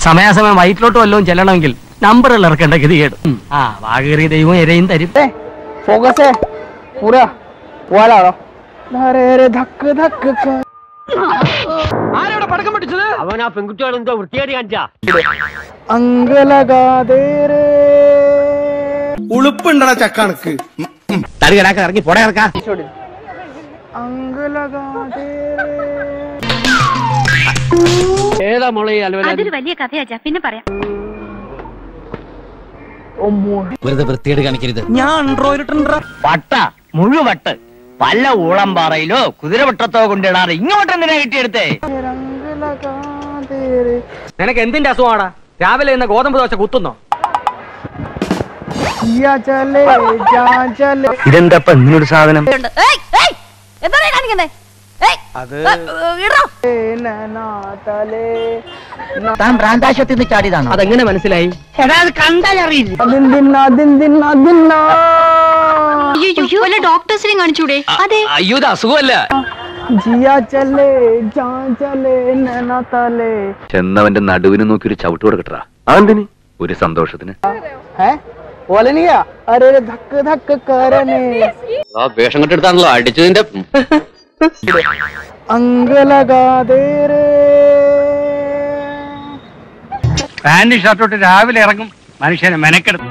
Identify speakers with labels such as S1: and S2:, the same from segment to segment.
S1: സമയാസമയം വയറ്റിലോട്ട് വല്ലതും ചെല്ലണമെങ്കിൽ നമ്പറുകൾ ഇറക്കേണ്ട ഗതികേട് ആ വാകേറി ദൈവം എരയും തരും
S2: फोकस है पूरा वाला अरे अरे धक धक
S3: അവൻ ആ പെൺകുട്ടികൾ എന്തോ വൃത്തിയായിട്ട് കാണിച്ചാ
S2: अंग लगा दे रे
S4: ഉളുപ്പുണ്ടടാ ചക്കണക്ക്
S1: ഇറങ്ങി പോടെ ഇറക്കാം
S2: अंग लगा दे रे
S3: ഏതാ മോളെ ഈ അലവല
S5: അതൊരു വലിയ കഥയാച്ചാ പിന്നെ പറയാം
S2: ओ मोह
S1: വെറുതെ വൃത്തിയേട് കാണിക്കരുത് പട്ട മുഴുവട്ട് പല ഊളംപാറയിലോ കുതിരവട്ടത്തോ കൊണ്ടിടാറ് ഇങ്ങോട്ട് എന്തിനാ കിട്ടിയെടുത്തേ
S2: रंग लगा दे रे
S1: നിനക്ക് എന്തിന്റെ അസുഖമാടാ രാവിലെ ഇന്ന് ഗോതമ്പ് ദോശ കുത്തുന്നോ
S2: या चले जा चले
S1: ഇതെന്താ ഇങ്ങനൊരു സാധനം
S5: എന്താണ് കാണിക്കുന്നേ
S2: नैना तले
S1: താൻ ഭ്രാന്താശുപത്രി നിന്ന് ചാടിയതാണോ അതെങ്ങനെ മനസ്സിലായി
S2: दिन दिन दिन दिन दिन
S5: വല്ല ഡോക്ടേഴ്സിനെ കാണിച്ചൂടെ അതെ
S1: അയ്യോ ഇത് അസുഖമല്ല
S2: जिया चले जा चले नैना तले
S6: ചെന്നവന്റെ നടുവിന് നോക്കി ഒരു ചവിട്ട് കൊടുക്കട്ടാ അതെന്തിന് ഒരു സന്തോഷത്തിന്
S2: है बोले नहीं क्या अरे अरे धक धक करने
S3: ആ വേഷം കെട്ടെടുത്താണല്ലോ അടിച്ചതിന്റെ
S2: अंग लगा दे रे
S1: പാന്റ് ഷർട്ടോട്ട് രാവിലെ ഇറങ്ങും മനുഷ്യനെ മെനക്കെടുത്ത്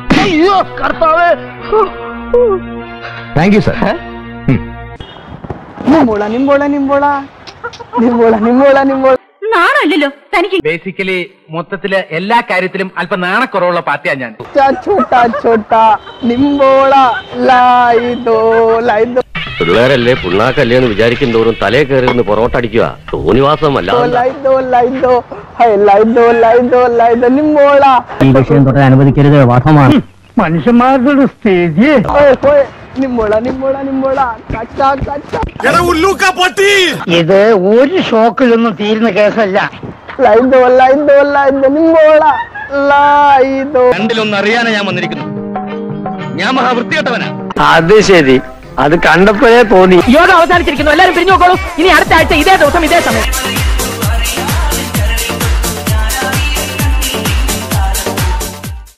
S6: താങ്ക് യു സർ
S2: निम्बोला निम्बोला निम्बोला निम्बोला निम्बोला निम्बोला
S5: നാണല്ലോ തനിക്ക്
S1: ബേസിക്കലി മൊത്തത്തില് എല്ലാ കാര്യത്തിലും അല്പം നാണക്കുറവുള്ള പാർട്ടിയാണ് ഞാൻ
S2: छोटा छोटा छोटा निम्बोला लाई दो लाई दो
S3: പിള്ളേരല്ലേ പിള്ളാക്കല്ലേ എന്ന് വിചാരിക്കും തോറും തലേ കയറി നിന്ന് പൊറോട്ട അടിക്കുക തോന്നിവാസം അല്ല
S2: लाई दो लाई दो है लाई दो लाई दो लाई दो निम्बोला
S1: ഈ വിഷയം തൊട്ട് അനുവദിക്കരുത് വധമാണ്
S2: മനുഷ്യന്മാരുടെ സ്റ്റേജ് നിമ്പോള നിമ്പോള നിമ്പോള കച്ച കച്ച
S4: ഉള്ളൂക്ക പൊട്ടി
S2: ഇത് ഒരു ഷോക്കിലൊന്നും തീരുന്ന കേസല്ല ലൈദോ ലൈദോ ലൈദോ നിമ്പോള ലൈദോ
S1: രണ്ടിലൊന്നും അറിയാനാ ഞാൻ വന്നിരിക്കുന്നു ഞാൻ മഹാവൃത്തികെട്ടവനാ
S3: അത് ശരി അത് കണ്ടപ്പോഴേ തോന്നി
S1: യോഗ അവസാനിച്ചിരിക്കുന്നു എല്ലാവരും പിരിഞ്ഞു നോക്കോളൂ ഇനി അടുത്ത ആഴ്ച ഇതേ ദിവസം ഇതേ സമയം